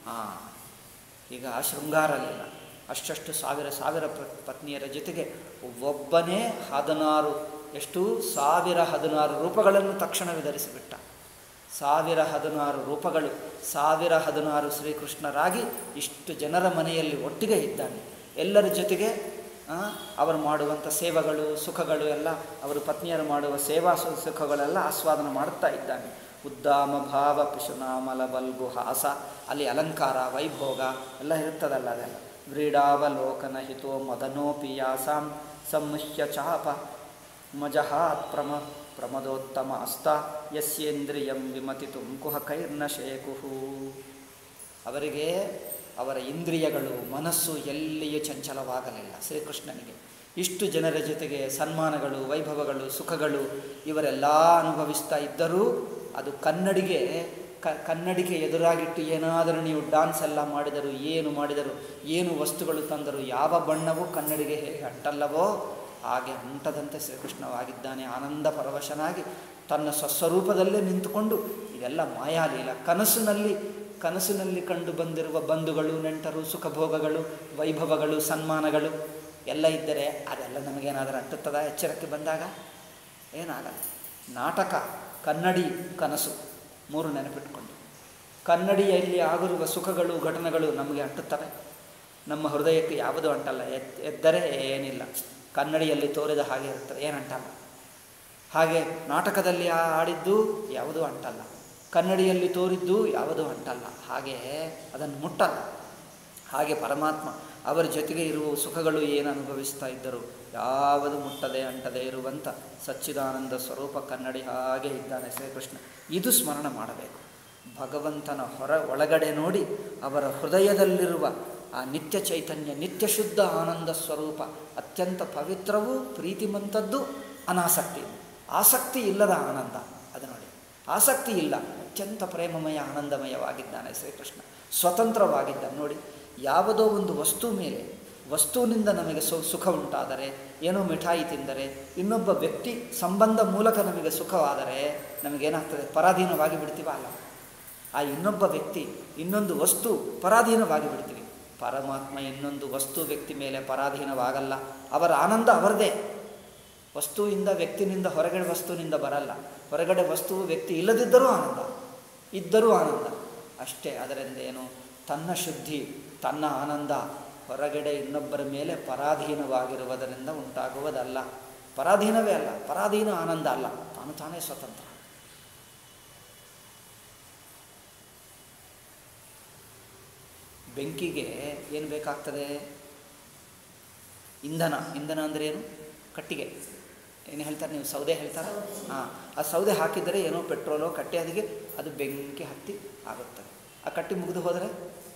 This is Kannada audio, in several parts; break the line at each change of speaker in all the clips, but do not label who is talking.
ಹಾಂ ಈಗ ಶೃಂಗಾರ ಲೀಲ ಅಷ್ಟಷ್ಟು ಸಾವಿರ ಸಾವಿರ ಪ- ಪತ್ನಿಯರ ಜೊತೆಗೆ ಒಬ್ಬನೇ ಹದಿನಾರು ಎಷ್ಟು ಸಾವಿರ ಹದಿನಾರು ರೂಪಗಳನ್ನು ತಕ್ಷಣವೇ ಧರಿಸಿಬಿಟ್ಟ ಸಾವಿರ ಹದಿನಾರು ರೂಪಗಳು ಸಾವಿರ ಹದಿನಾರು ಶ್ರೀಕೃಷ್ಣರಾಗಿ ಇಷ್ಟು ಜನರ ಮನೆಯಲ್ಲಿ ಒಟ್ಟಿಗೆ ಇದ್ದಾನೆ ಎಲ್ಲರ ಜೊತೆಗೆ ಆ, ಅವರು ಮಾಡುವಂಥ ಸೇವೆಗಳು ಸುಖಗಳು ಎಲ್ಲ ಅವರು ಪತ್ನಿಯರು ಮಾಡುವ ಸೇವಾ ಸು- ಸುಖಗಳೆಲ್ಲ ಆಸ್ವಾದನ ಮಾಡುತ್ತಾ ಇದ್ದಾನೆ ಉದ್ದಾಮ ಭಾವ ಪಿಶುನಾಮಲ ಬಲ್ಗು ಹಾಸ ಅಲ್ಲಿ ಅಲಂಕಾರ ವೈಭೋಗ ಎಲ್ಲ ಇರುತ್ತದಲ್ಲ ಅದೆಲ್ಲ ವ್ರೀಡಾವಲೋಕನ ಹಿತೋ ಮದನೋಪಿ ಯಾಸಾಂ ಸಂಮುಹ್ಯ ಚಾಪ ಮಜಹಾತ್ ಪ್ರಮ ಪ್ರಮದೋತ್ತಮ ಅಸ್ತ ಯಸ್ಯೇಂದ್ರಿಯಂ ವಿಮತಿತುಂ ಕುಹಕೈರ್ನ ಶೇಕುಹು ಅವರಿಗೆ ಅವರ ಇಂದ್ರಿಯಗಳು ಮನಸ್ಸು ಎಲ್ಲಿಯೂ ಚಂಚಲವಾಗಲಿಲ್ಲ ಶ್ರೀಕೃಷ್ಣನಿಗೆ ಇಷ್ಟು ಜನರ ಜೊತೆಗೆ ಸನ್ಮಾನಗಳು ವೈಭವಗಳು ಸುಖಗಳು ಇವರೆಲ್ಲ ಅನುಭವಿಸ್ತಾ ಇದ್ದರೂ ಅದು ಕನ್ನಡಿಗೆ ಕ ಕನ್ನಡಿಗೆ ಎದುರಾಗಿಟ್ಟು ಏನಾದರೂ ನೀವು ಡಾನ್ಸ್ ಎಲ್ಲ ಮಾಡಿದರು ಏನು ಮಾಡಿದರು ಏನು ವಸ್ತುಗಳು ತಂದರು ಯಾವ ಬಣ್ಣವೂ ಕನ್ನಡಿಗೆ ಹೇಗೆ ಅಂಟಲ್ಲವೋ ಹಾಗೆ ಅಂಟದಂತೆ ಶ್ರೀಕೃಷ್ಣವಾಗಿದ್ದಾನೆ ಆನಂದ ಪರವಶನಾಗಿ ತನ್ನ ಸ್ವಸ್ವರೂಪದಲ್ಲೇ ನಿಂತುಕೊಂಡು ಇದೆಲ್ಲ ಮಾಯಾಲೀಲ ಕನಸಿನಲ್ಲಿ ಕನಸಿನಲ್ಲಿ ಕಂಡು ಬಂದಿರುವ ಬಂಧುಗಳು ನೆಂಟರು ಸುಖಭೋಗಗಳು ವೈಭವಗಳು ಸನ್ಮಾನಗಳು ಎಲ್ಲ ಇದ್ದರೆ ಅದೆಲ್ಲ ನಮಗೇನಾದರೂ ಅಂಟುತ್ತದ ಎಚ್ಚರಕ್ಕೆ ಬಂದಾಗ ಏನಾಗಲ್ಲ ನಾಟಕ ಕನ್ನಡಿ ಕನಸು ಮೂರು ನೆನಪಿಟ್ಕೊಂಡು ಕನ್ನಡಿಯಲ್ಲಿ ಆಗಿರುವ ಸುಖಗಳು ಘಟನೆಗಳು ನಮಗೆ ಅಂಟುತ್ತವೆ ನಮ್ಮ ಹೃದಯಕ್ಕೆ ಯಾವುದೂ ಅಂಟಲ್ಲ ಎತ್ ಎದ್ದರೆ ಏನಿಲ್ಲ ಕನ್ನಡಿಯಲ್ಲಿ ತೋರಿದ ಹಾಗೆ ಇರ್ತದೆ ಏನಂಟಲ್ಲ ಹಾಗೆ ನಾಟಕದಲ್ಲಿ ಆ- ಆಡಿದ್ದು ಯಾವುದೂ ಅಂಟಲ್ಲ ಕನ್ನಡಿಯಲ್ಲಿ ತೋರಿದ್ದು ಯಾವುದೂ ಅಂಟಲ್ಲ ಹಾಗೆ ಅದನ್ನು ಮುಟ್ಟಲ್ಲ ಹಾಗೆ ಪರಮಾತ್ಮ ಅವರ ಜೊತೆಗೆ ಇರುವ ಸುಖಗಳು ಏನು ಅನುಭವಿಸ್ತಾ ಇದ್ದರು ಯಾವುದು ಮುಟ್ಟದೆ ಅಂಟದೆ ಇರುವಂಥ ಸಚ್ಚಿದಾನಂದ ಸ್ವರೂಪ ಕನ್ನಡಿ ಹಾಗೆ ಇದ್ದಾನೆ ಶ್ರೀಕೃಷ್ಣ ಇದು ಸ್ಮರಣ ಮಾಡಬೇಕು ಭಗವಂತನ ಹೊರ ಒಳಗಡೆ ನೋಡಿ ಅವರ ಹೃದಯದಲ್ಲಿರುವ ಆ ನಿತ್ಯ ಚೈತನ್ಯ ನಿತ್ಯ ಶುದ್ಧ ಆನಂದ ಸ್ವರೂಪ ಅತ್ಯಂತ ಪವಿತ್ರವೂ ಪ್ರೀತಿಮಂತದ್ದು ಅನಾಸಕ್ತಿ ಆಸಕ್ತಿ ಇಲ್ಲದ ಆನಂದ ಅದು ನೋಡಿ ಆಸಕ್ತಿ ಇಲ್ಲ ಅತ್ಯಂತ ಪ್ರೇಮಮಯ ಆನಂದಮಯವಾಗಿದ್ದಾನೆ ಶ್ರೀಕೃಷ್ಣ ಸ್ವತಂತ್ರವಾಗಿದ್ದಾನೆ ನೋಡಿ ಯಾವುದೋ ಒಂದು ವಸ್ತು ಮೇಲೆ ವಸ್ತುವಿನಿಂದ ನಮಗೆ ಸು ಸುಖ ಉಂಟಾದರೆ ಏನೋ ಮಿಠಾಯಿ ತಿಂದರೆ ಇನ್ನೊಬ್ಬ ವ್ಯಕ್ತಿ ಸಂಬಂಧ ಮೂಲಕ ನಮಗೆ ಸುಖವಾದರೆ ನಮಗೇನಾಗ್ತದೆ ಪರಾಧೀನವಾಗಿ ಬಿಡ್ತೀವ ಅಲ್ಲ ಆ ಇನ್ನೊಬ್ಬ ವ್ಯಕ್ತಿ ಇನ್ನೊಂದು ವಸ್ತು ಪರಾಧೀನವಾಗಿ ಬಿಡ್ತೀವಿ ಪರಮಾತ್ಮ ಇನ್ನೊಂದು ವಸ್ತು ವ್ಯಕ್ತಿ ಮೇಲೆ ಪರಾಧೀನವಾಗಲ್ಲ ಅವರ ಆನಂದ ಅವರದೇ ವಸ್ತುವಿಂದ ವ್ಯಕ್ತಿನಿಂದ ಹೊರಗಡೆ ವಸ್ತುವಿನಿಂದ ಬರಲ್ಲ ಹೊರಗಡೆ ವಸ್ತು ವ್ಯಕ್ತಿ ಇಲ್ಲದಿದ್ದರೂ ಆನಂದ ಇದ್ದರೂ ಆನಂದ ಅಷ್ಟೇ ಅದರಿಂದ ಏನು ತನ್ನ ಶುದ್ಧಿ ತನ್ನ ಆನಂದ ಹೊರಗಡೆ ಇನ್ನೊಬ್ಬರ ಮೇಲೆ ಪರಾಧೀನವಾಗಿರುವುದರಿಂದ ಉಂಟಾಗುವುದಲ್ಲ ಪರಾಧೀನವೇ ಅಲ್ಲ ಪರಾಧೀನ ಆನಂದ ಅಲ್ಲ ತಾನು ತಾನೇ ಸ್ವತಂತ್ರ ಬೆಂಕಿಗೆ ಏನು ಬೇಕಾಗ್ತದೆ ಇಂಧನ ಇಂಧನ ಅಂದರೆ ಏನು ಕಟ್ಟಿಗೆ ಏನು ಹೇಳ್ತಾರೆ ನೀವು ಸೌದೆ ಹೇಳ್ತಾರೆ ಹಾಂ ಆ ಸೌದೆ ಹಾಕಿದರೆ ಏನೋ ಪೆಟ್ರೋಲೋ ಕಟ್ಟೆ ಅದಕ್ಕೆ ಅದು ಬೆಂಕಿ ಹತ್ತಿ ಆಗುತ್ತದೆ ಆ ಕಟ್ಟಿ ಮುಗಿದು ಹೋದರೆ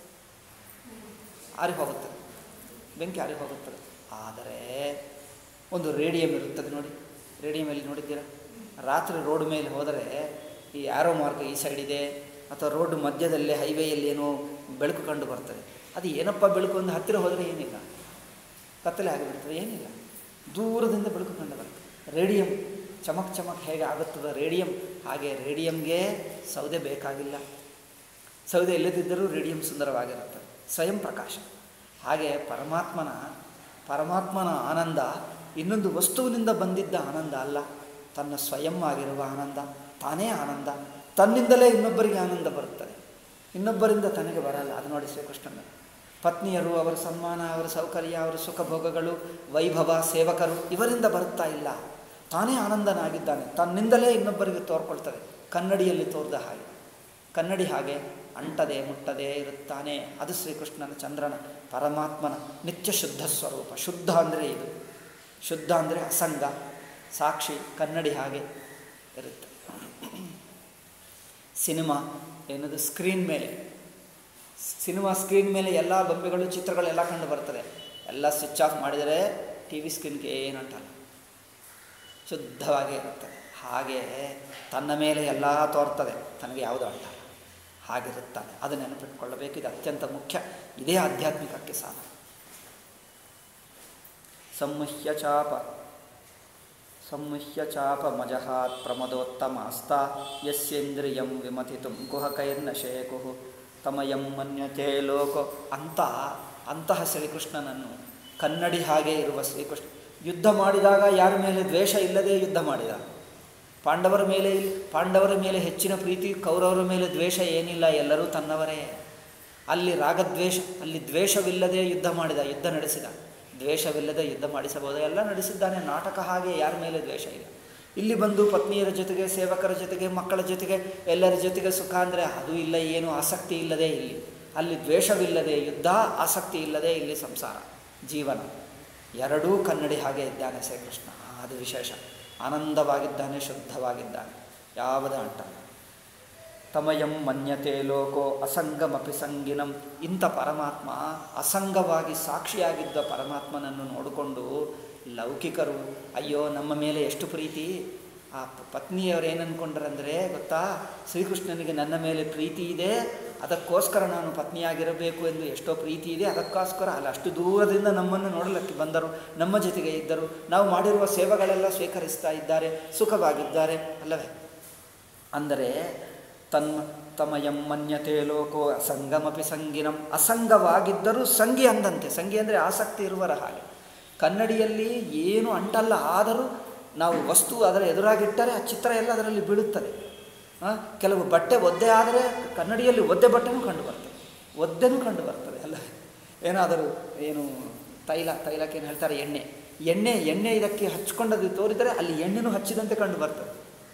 ಆರಿ ಹೋಗುತ್ತದೆ ಬೆಂಕಿ ಆರಿ ಹೋಗುತ್ತದೆ ಆದರೆ ಒಂದು ರೇಡಿಯಂ ಇರುತ್ತದೆ ನೋಡಿ ರೇಡಿಯಮಲ್ಲಿ ನೋಡಿದ್ದೀರಾ ರಾತ್ರಿ ರೋಡ್ ಮೇಲೆ ಹೋದರೆ ಈ ಆರೋ ಮಾರ್ಗ ಈ ಸೈಡ್ ಇದೆ ಅಥವಾ ರೋಡ್ ಮಧ್ಯದಲ್ಲೇ ಹೈವೇಯಲ್ಲಿ ಏನೋ ಬೆಳಕು ಕಂಡು ಬರ್ತದೆ ಅದು ಏನಪ್ಪ ಬೆಳಕು ಒಂದು ಹತ್ತಿರ ಹೋದರೆ ಏನಿಲ್ಲ ಕತ್ತಲೆ ಆಗಿಬಿಡ್ತದೆ ಏನಿಲ್ಲ ದೂರದಿಂದ ಬೆಳಕು ಕಂಡು ಬರ್ತದೆ ರೇಡಿಯಂ ಚಮಕ್ ಚಮಕ್ ಹೇಗೆ ಆಗುತ್ತದ ರೇಡಿಯಂ ಹಾಗೆ ರೇಡಿಯಂಗೆ ಸೌದೆ ಬೇಕಾಗಿಲ್ಲ ಸೌದೆ ಇಲ್ಲದಿದ್ದರೂ ರೇಡಿಯಂ ಸುಂದರವಾಗಿರುತ್ತದೆ ಸ್ವಯಂ ಪ್ರಕಾಶ ಹಾಗೆ ಪರಮಾತ್ಮನ ಪರಮಾತ್ಮನ ಆನಂದ ಇನ್ನೊಂದು ವಸ್ತುವಿನಿಂದ ಬಂದಿದ್ದ ಆನಂದ ಅಲ್ಲ ತನ್ನ ಸ್ವಯಂ ಆಗಿರುವ ಆನಂದ ತಾನೇ ಆನಂದ ತನ್ನಿಂದಲೇ ಇನ್ನೊಬ್ಬರಿಗೆ ಆನಂದ ಬರುತ್ತದೆ ಇನ್ನೊಬ್ಬರಿಂದ ತನಗೆ ಬರಲ್ಲ ಅದು ನೋಡಿ ಶ್ರೀಕೃಷ್ಣನ ಪತ್ನಿಯರು ಅವರ ಸನ್ಮಾನ ಅವರ ಸೌಕರ್ಯ ಅವರ ಸುಖ ಭೋಗಗಳು ವೈಭವ ಸೇವಕರು ಇವರಿಂದ ಬರುತ್ತಾ ಇಲ್ಲ ತಾನೇ ಆನಂದನಾಗಿದ್ದಾನೆ ತನ್ನಿಂದಲೇ ಇನ್ನೊಬ್ಬರಿಗೆ ತೋರ್ಕೊಳ್ತದೆ ಕನ್ನಡಿಯಲ್ಲಿ ತೋರ್ದ ಹಾಗೆ ಕನ್ನಡಿ ಹಾಗೆ ಅಂಟದೆ ಮುಟ್ಟದೆ ಇರುತ್ತಾನೆ ಅದು ಶ್ರೀಕೃಷ್ಣನ ಚಂದ್ರನ ಪರಮಾತ್ಮನ ನಿತ್ಯ ಶುದ್ಧ ಸ್ವರೂಪ ಶುದ್ಧ ಅಂದರೆ ಇದು ಶುದ್ಧ ಅಂದರೆ ಅಸಂಗ ಸಾಕ್ಷಿ ಕನ್ನಡಿ ಹಾಗೆ ಇರುತ್ತೆ ಸಿನಿಮಾ ಏನದು ಸ್ಕ್ರೀನ್ ಮೇಲೆ ಸಿನಿಮಾ ಸ್ಕ್ರೀನ್ ಮೇಲೆ ಎಲ್ಲ ಬೊಂಬೆಗಳು ಚಿತ್ರಗಳೆಲ್ಲ ಕಂಡು ಬರ್ತದೆ ಎಲ್ಲ ಸ್ವಿಚ್ ಆಫ್ ಮಾಡಿದರೆ ಟಿ ವಿ ಸ್ಕ್ರೀನ್ಗೆ ಏನಂಟಲ್ಲ ಶುದ್ಧವಾಗಿ ಇರುತ್ತದೆ ಹಾಗೆ ತನ್ನ ಮೇಲೆ ಎಲ್ಲ ತೋರ್ತದೆ ತನಗೆ ಯಾವುದು ಅಂಟಲ್ಲ ಹಾಗಿರುತ್ತಾನೆ ಅದು ನೆನಪಿಟ್ಕೊಳ್ಳಬೇಕು ಇದು ಅತ್ಯಂತ ಮುಖ್ಯ ಇದೇ ಆಧ್ಯಾತ್ಮಿಕಕ್ಕೆ ಸಾಲ ಸಂಮುಹ್ಯ ಚಾಪ ಸಂಮುಹ್ಯ ಚಾಪ ಮಜಹಾತ್ ಪ್ರಮದೋತ್ತಮ ಅಸ್ತ ಯಸ್ಯೇಂದ್ರಿಯಂ ವಿಮಥಿತು ಕುಹಕೈರ್ನ ಶೇಕು ತಮಯಂ ಮನ್ಯತೆ ಲೋಕ ಅಂತ ಅಂತಹ ಶ್ರೀಕೃಷ್ಣನನ್ನು ಕನ್ನಡಿ ಹಾಗೆ ಇರುವ ಶ್ರೀಕೃಷ್ಣ ಯುದ್ಧ ಮಾಡಿದಾಗ ಯಾರ ಮೇಲೆ ದ್ವೇಷ ಇಲ್ಲದೆ ಯುದ್ಧ ಮಾಡಿದ ಪಾಂಡವರ ಮೇಲೆ ಪಾಂಡವರ ಮೇಲೆ ಹೆಚ್ಚಿನ ಪ್ರೀತಿ ಕೌರವರ ಮೇಲೆ ದ್ವೇಷ ಏನಿಲ್ಲ ಎಲ್ಲರೂ ತನ್ನವರೇ ಅಲ್ಲಿ ರಾಗದ್ವೇಷ ಅಲ್ಲಿ ದ್ವೇಷವಿಲ್ಲದೆ ಯುದ್ಧ ಮಾಡಿದ ಯುದ್ಧ ನಡೆಸಿದ ದ್ವೇಷವಿಲ್ಲದೆ ಯುದ್ಧ ಮಾಡಿಸಬಹುದು ಎಲ್ಲ ನಡೆಸಿದ್ದಾನೆ ನಾಟಕ ಹಾಗೆ ಯಾರ ಮೇಲೆ ದ್ವೇಷ ಇಲ್ಲ ಇಲ್ಲಿ ಬಂದು ಪತ್ನಿಯರ ಜೊತೆಗೆ ಸೇವಕರ ಜೊತೆಗೆ ಮಕ್ಕಳ ಜೊತೆಗೆ ಎಲ್ಲರ ಜೊತೆಗೆ ಸುಖ ಅಂದರೆ ಅದು ಇಲ್ಲ ಏನು ಆಸಕ್ತಿ ಇಲ್ಲದೆ ಇಲ್ಲಿ ಅಲ್ಲಿ ದ್ವೇಷವಿಲ್ಲದೆ ಯುದ್ಧ ಆಸಕ್ತಿ ಇಲ್ಲದೆ ಇಲ್ಲಿ ಸಂಸಾರ ಜೀವನ ಎರಡೂ ಕನ್ನಡಿ ಹಾಗೆ ಇದ್ದಾನೆ ಶ್ರೀಕೃಷ್ಣ ಅದು ವಿಶೇಷ ಆನಂದವಾಗಿದ್ದಾನೆ ಶುದ್ಧವಾಗಿದ್ದಾನೆ ಯಾವುದ ಅಂಟಲ್ಲ ತಮಯಂ ಮನ್ಯತೆ ಲೋಕೋ ಅಸಂಗಮಪಿ ಸಂಗಿನಂ ಇಂಥ ಪರಮಾತ್ಮ ಅಸಂಗವಾಗಿ ಸಾಕ್ಷಿಯಾಗಿದ್ದ ಪರಮಾತ್ಮನನ್ನು ನೋಡಿಕೊಂಡು ಲೌಕಿಕರು ಅಯ್ಯೋ ನಮ್ಮ ಮೇಲೆ ಎಷ್ಟು ಪ್ರೀತಿ ಆ ಪತ್ನಿಯವರು ಏನು ಅಂದ್ಕೊಂಡ್ರಂದರೆ ಗೊತ್ತಾ ಶ್ರೀಕೃಷ್ಣನಿಗೆ ನನ್ನ ಮೇಲೆ ಪ್ರೀತಿ ಇದೆ ಅದಕ್ಕೋಸ್ಕರ ನಾನು ಪತ್ನಿಯಾಗಿರಬೇಕು ಎಂದು ಎಷ್ಟೋ ಪ್ರೀತಿ ಇದೆ ಅದಕ್ಕೋಸ್ಕರ ಅಲ್ಲ ಅಷ್ಟು ದೂರದಿಂದ ನಮ್ಮನ್ನು ನೋಡಲಿಕ್ಕೆ ಬಂದರು ನಮ್ಮ ಜೊತೆಗೆ ಇದ್ದರು ನಾವು ಮಾಡಿರುವ ಸೇವೆಗಳೆಲ್ಲ ಸ್ವೀಕರಿಸ್ತಾ ಇದ್ದಾರೆ ಸುಖವಾಗಿದ್ದಾರೆ ಅಲ್ಲವೇ ಅಂದರೆ ತನ್ಮ ತಮಯಂ ಮನ್ಯತೆ ಲೋಕೋ ಅಸಂಗಮಪಿ ಸಂಗಿನಂ ಅಸಂಗವಾಗಿದ್ದರೂ ಸಂಗಿ ಅಂದಂತೆ ಸಂಗಿ ಅಂದರೆ ಆಸಕ್ತಿ ಇರುವರ ಹಾಗೆ ಕನ್ನಡಿಯಲ್ಲಿ ಏನು ಅಂಟಲ್ಲ ಆದರೂ ನಾವು ವಸ್ತು ಅದರ ಎದುರಾಗಿಟ್ಟರೆ ಆ ಚಿತ್ರ ಎಲ್ಲ ಅದರಲ್ಲಿ ಬೀಳುತ್ತದೆ ಕೆಲವು ಬಟ್ಟೆ ಒದ್ದೆ ಆದರೆ ಕನ್ನಡಿಯಲ್ಲಿ ಒದ್ದೆ ಬಟ್ಟೆನೂ ಕಂಡು ಬರ್ತದೆ ಒದ್ದೆನೂ ಕಂಡು ಬರ್ತದೆ ಅಲ್ಲ ಏನಾದರೂ ಏನು ತೈಲ ತೈಲಕ್ಕೆ ಏನು ಹೇಳ್ತಾರೆ ಎಣ್ಣೆ ಎಣ್ಣೆ ಎಣ್ಣೆ ಇದಕ್ಕೆ ಹಚ್ಕೊಂಡದ್ದು ತೋರಿದರೆ ಅಲ್ಲಿ ಎಣ್ಣೆನೂ ಹಚ್ಚಿದಂತೆ ಕಂಡು ಬರ್ತದೆ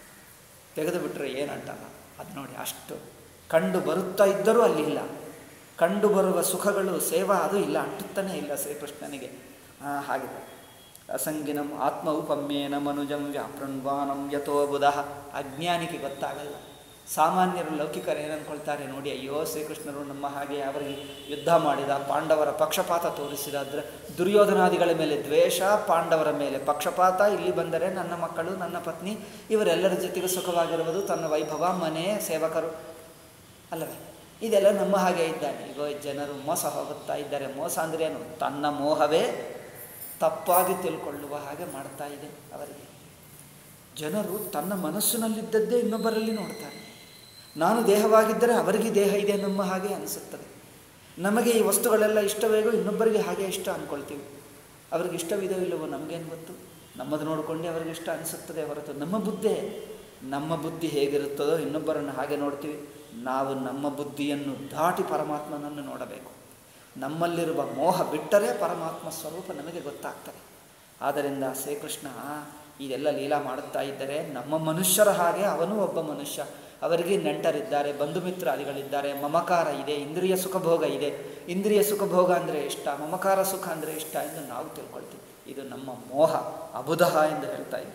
ತೆಗೆದು ಬಿಟ್ಟರೆ ಏನಂಟಲ್ಲ ಅದು ನೋಡಿ ಅಷ್ಟು ಕಂಡು ಬರುತ್ತಾ ಇದ್ದರೂ ಅಲ್ಲಿ ಇಲ್ಲ ಕಂಡು ಬರುವ ಸುಖಗಳು ಸೇವಾ ಅದು ಇಲ್ಲ ಅಂಟುತ್ತಾನೆ ಇಲ್ಲ ಶ್ರೀಕೃಷ್ಣನಿಗೆ ಹಾಗಿದೆ ಅಸಂಗಿನಂ ಆತ್ಮ ಉಪಮ್ಯೇನ ಮನುಜಂ ವ್ಯಾಪ್ರಣ್ವಾನಂ ಯಥೋ ಬುಧ ಅಜ್ಞಾನಿಗೆ ಗೊತ್ತಾಗಲ್ಲ ಸಾಮಾನ್ಯರು ಲೌಕಿಕರು ಏನು ಅಂದ್ಕೊಳ್ತಾರೆ ನೋಡಿ ಅಯ್ಯೋ ಶ್ರೀಕೃಷ್ಣರು ನಮ್ಮ ಹಾಗೆ ಅವರಿಗೆ ಯುದ್ಧ ಮಾಡಿದ ಪಾಂಡವರ ಪಕ್ಷಪಾತ ತೋರಿಸಿದ ಅಂದರೆ ದುರ್ಯೋಧನಾದಿಗಳ ಮೇಲೆ ದ್ವೇಷ ಪಾಂಡವರ ಮೇಲೆ ಪಕ್ಷಪಾತ ಇಲ್ಲಿ ಬಂದರೆ ನನ್ನ ಮಕ್ಕಳು ನನ್ನ ಪತ್ನಿ ಇವರೆಲ್ಲರ ಜೊತೆಗೆ ಸುಖವಾಗಿರುವುದು ತನ್ನ ವೈಭವ ಮನೆ ಸೇವಕರು ಅಲ್ಲವೇ ಇದೆಲ್ಲ ನಮ್ಮ ಹಾಗೆ ಇದ್ದಾನೆ ಈಗ ಜನರು ಮೋಸ ಹೋಗುತ್ತಾ ಇದ್ದಾರೆ ಮೋಸ ಅಂದರೆ ಏನು ತನ್ನ ಮೋಹವೇ ತಪ್ಪಾಗಿ ತಿಳ್ಕೊಳ್ಳುವ ಹಾಗೆ ಮಾಡ್ತಾ ಇದೆ ಅವರಿಗೆ ಜನರು ತನ್ನ ಮನಸ್ಸಿನಲ್ಲಿದ್ದದ್ದೇ ಇನ್ನೊಬ್ಬರಲ್ಲಿ ನೋಡ್ತಾರೆ ನಾನು ದೇಹವಾಗಿದ್ದರೆ ಅವರಿಗೆ ದೇಹ ಇದೆ ನಮ್ಮ ಹಾಗೆ ಅನಿಸುತ್ತದೆ ನಮಗೆ ಈ ವಸ್ತುಗಳೆಲ್ಲ ಇಷ್ಟವೇಗೋ ಇನ್ನೊಬ್ಬರಿಗೆ ಹಾಗೆ ಇಷ್ಟ ಅಂದ್ಕೊಳ್ತೀವಿ ಅವ್ರಿಗೆ ಇಷ್ಟವಿದೋ ಇಲ್ಲವೋ ನಮಗೇನು ಗೊತ್ತು ನಮ್ಮದು ನೋಡಿಕೊಂಡೇ ಅವರಿಗೆ ಇಷ್ಟ ಅನಿಸುತ್ತದೆ ಹೊರತು ನಮ್ಮ ಬುದ್ಧಿ ನಮ್ಮ ಬುದ್ಧಿ ಹೇಗಿರುತ್ತದೋ ಇನ್ನೊಬ್ಬರನ್ನು ಹಾಗೆ ನೋಡ್ತೀವಿ ನಾವು ನಮ್ಮ ಬುದ್ಧಿಯನ್ನು ದಾಟಿ ಪರಮಾತ್ಮನನ್ನು ನೋಡಬೇಕು ನಮ್ಮಲ್ಲಿರುವ ಮೋಹ ಬಿಟ್ಟರೆ ಪರಮಾತ್ಮ ಸ್ವರೂಪ ನಮಗೆ ಗೊತ್ತಾಗ್ತದೆ ಆದ್ದರಿಂದ ಶ್ರೀಕೃಷ್ಣ ಇದೆಲ್ಲ ಲೀಲಾ ಮಾಡುತ್ತಾ ಇದ್ದರೆ ನಮ್ಮ ಮನುಷ್ಯರ ಹಾಗೆ ಅವನು ಒಬ್ಬ ಮನುಷ್ಯ ಅವರಿಗೆ ನೆಂಟರಿದ್ದಾರೆ ಬಂಧು ಮಿತ್ರಾದಿಗಳಿದ್ದಾರೆ ಮಮಕಾರ ಇದೆ ಇಂದ್ರಿಯ ಸುಖಭೋಗ ಇದೆ ಇಂದ್ರಿಯ ಸುಖಭೋಗ ಅಂದರೆ ಇಷ್ಟ ಮಮಕಾರ ಸುಖ ಅಂದರೆ ಇಷ್ಟ ಎಂದು ನಾವು ತಿಳ್ಕೊಳ್ತೀವಿ ಇದು ನಮ್ಮ ಮೋಹ ಅಬುಧ ಎಂದು ಹೇಳ್ತಾ ಇದ್ದ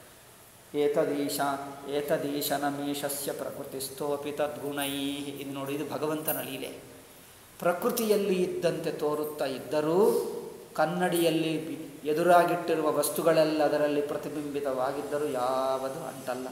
ಏತದೀಶ ಏತದೀಶನಮೀಶಸ್ಯ ಪ್ರಕೃತಿಸ್ಥೋಪಿ ತದ್ಗುಣೈ ಇದು ನೋಡಿ ಇದು ಭಗವಂತನ ಲೀಲೆ ಪ್ರಕೃತಿಯಲ್ಲಿ ಇದ್ದಂತೆ ತೋರುತ್ತಾ ಇದ್ದರೂ ಕನ್ನಡಿಯಲ್ಲಿ ಎದುರಾಗಿಟ್ಟಿರುವ ವಸ್ತುಗಳೆಲ್ಲ ಅದರಲ್ಲಿ ಪ್ರತಿಬಿಂಬಿತವಾಗಿದ್ದರೂ ಯಾವುದು ಅಂಟಲ್ಲ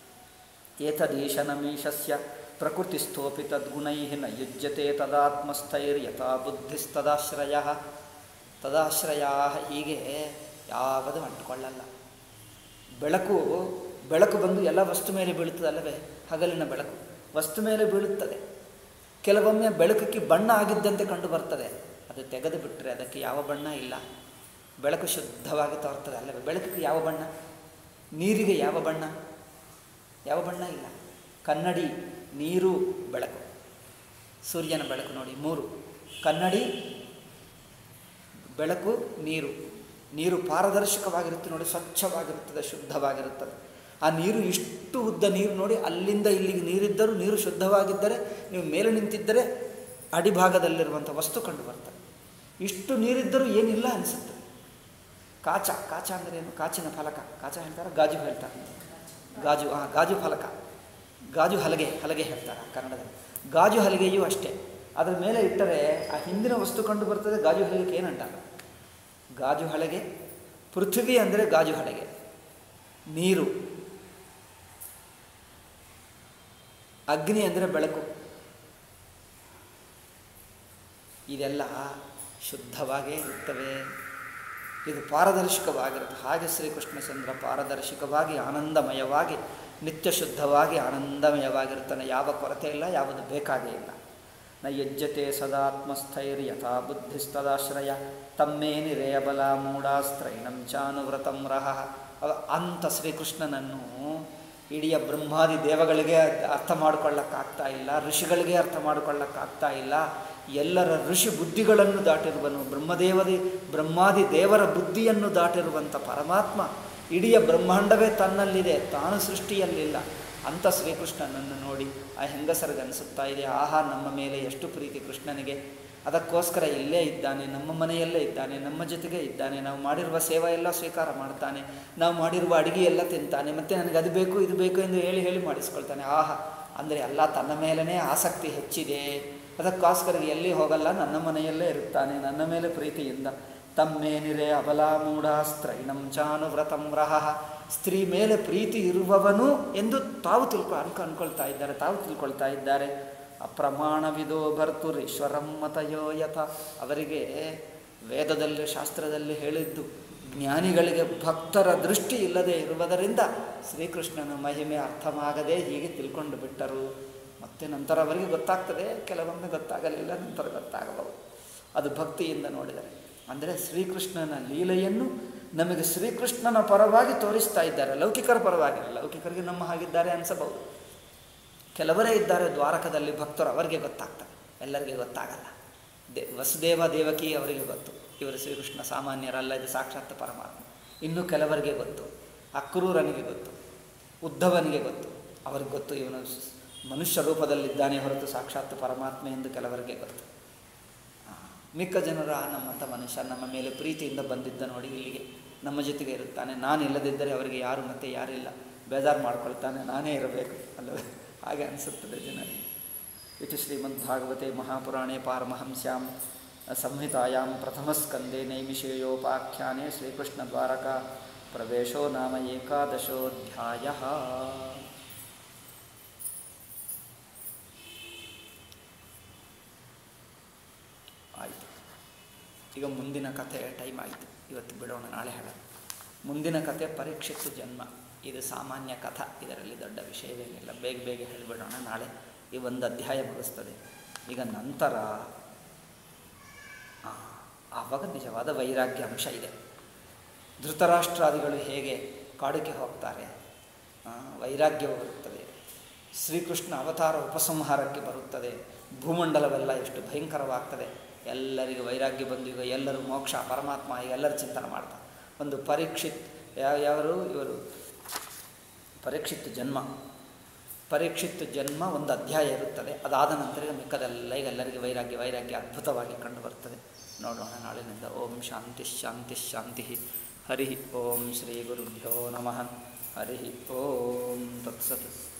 ಏತದೀಶನಮೀಶಸ್ಯ ಪ್ರಕೃತಿಸ್ಥೋಪಿ ತದ್ಗುಣೈ ನ ಯುಜ್ಯತೆ ತದಾತ್ಮಸ್ಥೈರ್ಯಥಾ ಬುದ್ಧಿಸ್ತದಾಶ್ರಯ ತದಾಶ್ರಯ ಹೀಗೆ ಯಾವುದು ಅಂಟುಕೊಳ್ಳಲ್ಲ ಬೆಳಕು ಬೆಳಕು ಬಂದು ಎಲ್ಲ ವಸ್ತು ಮೇಲೆ ಬೀಳುತ್ತದೆ ಅಲ್ಲವೇ ಹಗಲಿನ ಬೆಳಕು ವಸ್ತು ಮೇಲೆ ಬೀಳುತ್ತದೆ ಕೆಲವೊಮ್ಮೆ ಬೆಳಕಕ್ಕೆ ಬಣ್ಣ ಆಗಿದ್ದಂತೆ ಕಂಡು ಬರ್ತದೆ ಅದು ತೆಗೆದು ಬಿಟ್ಟರೆ ಅದಕ್ಕೆ ಯಾವ ಬಣ್ಣ ಇಲ್ಲ ಬೆಳಕು ಶುದ್ಧವಾಗಿ ತೋರ್ತದೆ ಅಲ್ಲವೇ ಬೆಳಕಿಗೆ ಯಾವ ಬಣ್ಣ ನೀರಿಗೆ ಯಾವ ಬಣ್ಣ ಯಾವ ಬಣ್ಣ ಇಲ್ಲ ಕನ್ನಡಿ ನೀರು ಬೆಳಕು ಸೂರ್ಯನ ಬೆಳಕು ನೋಡಿ ಮೂರು ಕನ್ನಡಿ ಬೆಳಕು ನೀರು ನೀರು ಪಾರದರ್ಶಕವಾಗಿರುತ್ತೆ ನೋಡಿ ಸ್ವಚ್ಛವಾಗಿರುತ್ತದೆ ಶುದ್ಧವಾಗಿರುತ್ತದೆ ಆ ನೀರು ಇಷ್ಟು ಉದ್ದ ನೀರು ನೋಡಿ ಅಲ್ಲಿಂದ ಇಲ್ಲಿಗೆ ನೀರಿದ್ದರೂ ನೀರು ಶುದ್ಧವಾಗಿದ್ದರೆ ನೀವು ಮೇಲೆ ನಿಂತಿದ್ದರೆ ಅಡಿಭಾಗದಲ್ಲಿರುವಂಥ ವಸ್ತು ಕಂಡು ಬರ್ತದೆ ಇಷ್ಟು ನೀರಿದ್ದರೂ ಏನಿಲ್ಲ ಅನಿಸುತ್ತೆ ಕಾಚ ಕಾಚ ಅಂದರೆ ಏನು ಕಾಚಿನ ಫಲಕ ಕಾಚ ಹೇಳ್ತಾರೆ ಗಾಜು ಹೇಳ್ತಾರೆ ಗಾಜು ಆ ಗಾಜು ಫಲಕ ಗಾಜು ಹಲಗೆ ಹಲಗೆ ಹೇಳ್ತಾರೆ ಕನ್ನಡದಲ್ಲಿ ಗಾಜು ಹಲಗೆಯೂ ಅಷ್ಟೇ ಅದರ ಮೇಲೆ ಇಟ್ಟರೆ ಆ ಹಿಂದಿನ ವಸ್ತು ಕಂಡು ಬರ್ತದೆ ಗಾಜು ಹಲಗೆಗೆ ಏನಂಟಾಗ ಗಾಜು ಹಲಗೆ ಪೃಥ್ವಿ ಅಂದರೆ ಗಾಜು ಹಲಗೆ ನೀರು ಅಗ್ನಿ ಅಂದರೆ ಬೆಳಕು ಇದೆಲ್ಲ ಶುದ್ಧವಾಗೇ ಇರುತ್ತವೆ ಇದು ಪಾರದರ್ಶಕವಾಗಿರುತ್ತೆ ಹಾಗೆ ಶ್ರೀಕೃಷ್ಣಚಂದ್ರ ಪಾರದರ್ಶಕವಾಗಿ ಆನಂದಮಯವಾಗಿ ನಿತ್ಯ ಶುದ್ಧವಾಗಿ ಆನಂದಮಯವಾಗಿರ್ತಾನೆ ಯಾವ ಕೊರತೆ ಇಲ್ಲ ಯಾವುದು ಬೇಕಾಗೇ ಇಲ್ಲ ನ ಯಜ್ಜತೆ ಸದಾತ್ಮಸ್ಥೈರ್ಯಥಾ ಬುದ್ಧಿಸ್ತದಾಶ್ರಯ ತಮ್ಮೇ ನಿರೇಯಬಲ ಮೂಢಾಸ್ತ್ರೈಣಂ ಚಾನುವ್ರತಂ ರಹ ಅವ- ಅಂಥ ಶ್ರೀಕೃಷ್ಣನನ್ನು ಇಡೀ ಬ್ರಹ್ಮಾದಿ ದೇವಗಳಿಗೆ ಅರ್ಥ ಮಾಡ್ಕೊಳ್ಳೋಕ್ಕಾಗ್ತಾ ಇಲ್ಲ ಋಷಿಗಳಿಗೆ ಅರ್ಥ ಮಾಡ್ಕೊಳ್ಳೋಕ್ಕಾಗ್ತಾ ಇಲ್ಲ ಎಲ್ಲರ ಋಷಿ ಬುದ್ಧಿಗಳನ್ನು ದಾಟಿರುವನು ಬ್ರಹ್ಮದೇವದಿ ಬ್ರಹ್ಮಾದಿ ದೇವರ ಬುದ್ಧಿಯನ್ನು ದಾಟಿರುವಂಥ ಪರಮಾತ್ಮ ಇಡೀ ಬ್ರಹ್ಮಾಂಡವೇ ತನ್ನಲ್ಲಿದೆ ತಾನು ಸೃಷ್ಟಿಯಲ್ಲಿಲ್ಲ ಅಂಥ ಶ್ರೀಕೃಷ್ಣನನ್ನು ನೋಡಿ ಆ ಹೆಂಗಸರಿಗೆ ಅನಿಸುತ್ತಾ ಇದೆ ಆಹಾ ನಮ್ಮ ಮೇಲೆ ಎಷ್ಟು ಪ್ರೀತಿ ಕೃಷ್ಣನಿಗೆ ಅದಕ್ಕೋಸ್ಕರ ಇಲ್ಲೇ ಇದ್ದಾನೆ ನಮ್ಮ ಮನೆಯಲ್ಲೇ ಇದ್ದಾನೆ ನಮ್ಮ ಜೊತೆಗೆ ಇದ್ದಾನೆ ನಾವು ಮಾಡಿರುವ ಸೇವಾ ಎಲ್ಲ ಸ್ವೀಕಾರ ಮಾಡ್ತಾನೆ ನಾವು ಮಾಡಿರುವ ಅಡಿಗೆ ಎಲ್ಲ ತಿಂತಾನೆ ಮತ್ತು ನನಗೆ ಅದು ಬೇಕು ಇದು ಬೇಕು ಎಂದು ಹೇಳಿ ಹೇಳಿ ಮಾಡಿಸ್ಕೊಳ್ತಾನೆ ಆಹಾ ಅಂದರೆ ಎಲ್ಲ ತನ್ನ ಮೇಲೇ ಆಸಕ್ತಿ ಹೆಚ್ಚಿದೆ ಅದಕ್ಕೋಸ್ಕರ ಎಲ್ಲಿ ಹೋಗಲ್ಲ ನನ್ನ ಮನೆಯಲ್ಲೇ ಇರುತ್ತಾನೆ ನನ್ನ ಮೇಲೆ ಪ್ರೀತಿಯಿಂದ ತಮ್ಮೇನಿರೆ ಅಬಲಾಮೂಢಾಸ್ತ್ರೈಣಂ ಚಾನುವ್ರತಂ ರಹ ಸ್ತ್ರೀ ಮೇಲೆ ಪ್ರೀತಿ ಇರುವವನು ಎಂದು ತಾವು ತಿಳ್ಕೊ ಅನ್ಕೊ ಅನ್ಕೊಳ್ತಾ ಇದ್ದಾರೆ ತಾವು ತಿಳ್ಕೊಳ್ತಾ ಇದ್ದಾರೆ ಅಪ್ರಮಾಣವಿದೋ ಭರ್ತುರೀಶ್ವರಂ ಮತಯೋ ಯಥ ಅವರಿಗೆ ವೇದದಲ್ಲಿ ಶಾಸ್ತ್ರದಲ್ಲಿ ಹೇಳಿದ್ದು ಜ್ಞಾನಿಗಳಿಗೆ ಭಕ್ತರ ದೃಷ್ಟಿ ಇಲ್ಲದೆ ಇರುವುದರಿಂದ ಶ್ರೀಕೃಷ್ಣನ ಮಹಿಮೆ ಅರ್ಥವಾಗದೆ ಹೀಗೆ ತಿಳ್ಕೊಂಡು ಬಿಟ್ಟರು ಮತ್ತೆ ನಂತರ ಅವರಿಗೆ ಗೊತ್ತಾಗ್ತದೆ ಕೆಲವೊಮ್ಮೆ ಗೊತ್ತಾಗಲಿಲ್ಲ ನಂತರ ಗೊತ್ತಾಗಬಹುದು ಅದು ಭಕ್ತಿಯಿಂದ ನೋಡಿದರೆ ಅಂದರೆ ಶ್ರೀಕೃಷ್ಣನ ಲೀಲೆಯನ್ನು ನಮಗೆ ಶ್ರೀಕೃಷ್ಣನ ಪರವಾಗಿ ತೋರಿಸ್ತಾ ಇದ್ದಾರೆ ಲೌಕಿಕರ ಪರವಾಗಿ ಲೌಕಿಕರಿಗೆ ನಮ್ಮ ಹಾಗಿದ್ದಾರೆ ಅನಿಸಬಹುದು ಕೆಲವರೇ ಇದ್ದಾರೆ ದ್ವಾರಕದಲ್ಲಿ ಭಕ್ತರು ಅವರಿಗೆ ಗೊತ್ತಾಗ್ತದೆ ಎಲ್ಲರಿಗೆ ಗೊತ್ತಾಗಲ್ಲ ದೇ ವಸುದೇವ ದೇವಕಿ ಅವರಿಗೆ ಗೊತ್ತು ಇವರು ಶ್ರೀಕೃಷ್ಣ ಸಾಮಾನ್ಯರಲ್ಲ ಇದು ಸಾಕ್ಷಾತ್ ಪರಮಾತ್ಮ ಇನ್ನು ಕೆಲವರಿಗೆ ಗೊತ್ತು ಅಕ್ರೂರನಿಗೆ ಗೊತ್ತು ಉದ್ಧವನಿಗೆ ಗೊತ್ತು ಅವರಿಗೆ ಗೊತ್ತು ಇವನು ಸ್- ಮನುಷ್ಯ ರೂಪದಲ್ಲಿದ್ದಾನೆ ಹೊರತು ಸಾಕ್ಷಾತ್ ಪರಮಾತ್ಮ ಎಂದು ಕೆಲವರಿಗೆ ಗೊತ್ತು ಆ, ಮಿಕ್ಕ ಜನರು ಆ ನಮ್ಮಂಥ ಮನುಷ್ಯ ನಮ್ಮ ಮೇಲೆ ಪ್ರೀತಿಯಿಂದ ಬಂದಿದ್ದ ನೋಡಿ ಇಲ್ಲಿಗೆ ನಮ್ಮ ಜೊತೆಗೆ ಇರುತ್ತಾನೆ ನಾನು ಇಲ್ಲದಿದ್ದರೆ ಅವರಿಗೆ ಯಾರು ಮತ್ತೆ ಯಾರಿಲ್ಲ ಬೇಜಾರು ಮಾಡ್ಕೊಳ್ತಾನೆ ನಾನೇ ಇರಬೇಕು ಅಲ್ಲವೇ ಹಾಗೆ ಅನಿಸುತ್ತದೆ ಜನರಿಗೆ ಇತಿ ಶ್ರೀಮದ್ಭಾಗವತೆ ಮಹಾಪುರಾಣೆ ಪಾರಮಹಂಸ್ಯಾಂ ಸಂಹಿತಾಯಾಂ ಪ್ರಥಮಸ್ಕಂದೆ ನೈಮಿಷೇಯೋಪಾಖ್ಯಾನೆ ಶ್ರೀಕೃಷ್ಣ ದ್ವಾರಕಾ ಪ್ರವೇಶೋ ನಾಮ ಏಕಾದಶೋಧ್ಯಾಯ ಆಯಿತು ಈಗ ಮುಂದಿನ ಕಥೆ ಟೈಮ್ ಆಯಿತು ಇವತ್ತು ಬಿಡೋಣ ನಾಳೆ ಹೇಳೋಣ ಮುಂದಿನ ಕಥೆ ಪರೀಕ್ಷಿತ್ತು ಜನ್ಮ ಇದು ಸಾಮಾನ್ಯ ಕಥಾ ಇದರಲ್ಲಿ ದೊಡ್ಡ ವಿಷಯವೇನಿಲ್ಲ ಬೇಗ ಬೇಗ ಹೇಳಿಬಿಡೋಣ ನಾಳೆ ಈ ಒಂದು ಅಧ್ಯಾಯ ಮುಗಿಸ್ತದೆ ಈಗ ನಂತರ ಆ, ಆವಾಗ ನಿಜವಾದ ವೈರಾಗ್ಯ ಅಂಶ ಇದೆ ಧೃತರಾಷ್ಟ್ರಾದಿಗಳು ಹೇಗೆ ಕಾಡಿಗೆ ಹೋಗ್ತಾರೆ ಆ, ವೈರಾಗ್ಯವು ಬರುತ್ತದೆ ಶ್ರೀಕೃಷ್ಣ ಅವತಾರ ಉಪಸಂಹಾರಕ್ಕೆ ಬರುತ್ತದೆ ಭೂಮಂಡಲವೆಲ್ಲ ಎಷ್ಟು ಭಯಂಕರವಾಗ್ತದೆ ಎಲ್ಲರಿಗೂ ವೈರಾಗ್ಯ ಬಂದು ಈಗ ಎಲ್ಲರೂ ಮೋಕ್ಷ ಪರಮಾತ್ಮ ಎಲ್ಲರೂ ಚಿಂತನೆ ಮಾಡ್ತಾರೆ ಒಂದು ಪರೀಕ್ಷಿತ್ ಯಾವ ಯಾರು ಇವರು ಪರೀಕ್ಷಿತ್ ಜನ್ಮ ಪರೀಕ್ಷಿತ್ ಜನ್ಮ ಒಂದು ಅಧ್ಯಾಯ ಇರುತ್ತದೆ ಅದಾದ ನಂತರ ಈಗ ಮಿಕ್ಕದೆಲ್ಲ ಈಗ ಎಲ್ಲರಿಗೆ ವೈರಾಗ್ಯ ವೈರಾಗ್ಯ ಅದ್ಭುತವಾಗಿ ಕಂಡು ಬರ್ತದೆ ನೋಡೋಣ ನಾಳಿನಿಂದ ಓಂ ಶಾಂತಿ ಶಾಂತಿ ಶಾಂತಿ ಹರಿ ಓಂ ಶ್ರೀ ಗುರುಭ್ಯೋ ನಮಃ ಹರಿ ಓಂ ತತ್ಸತ್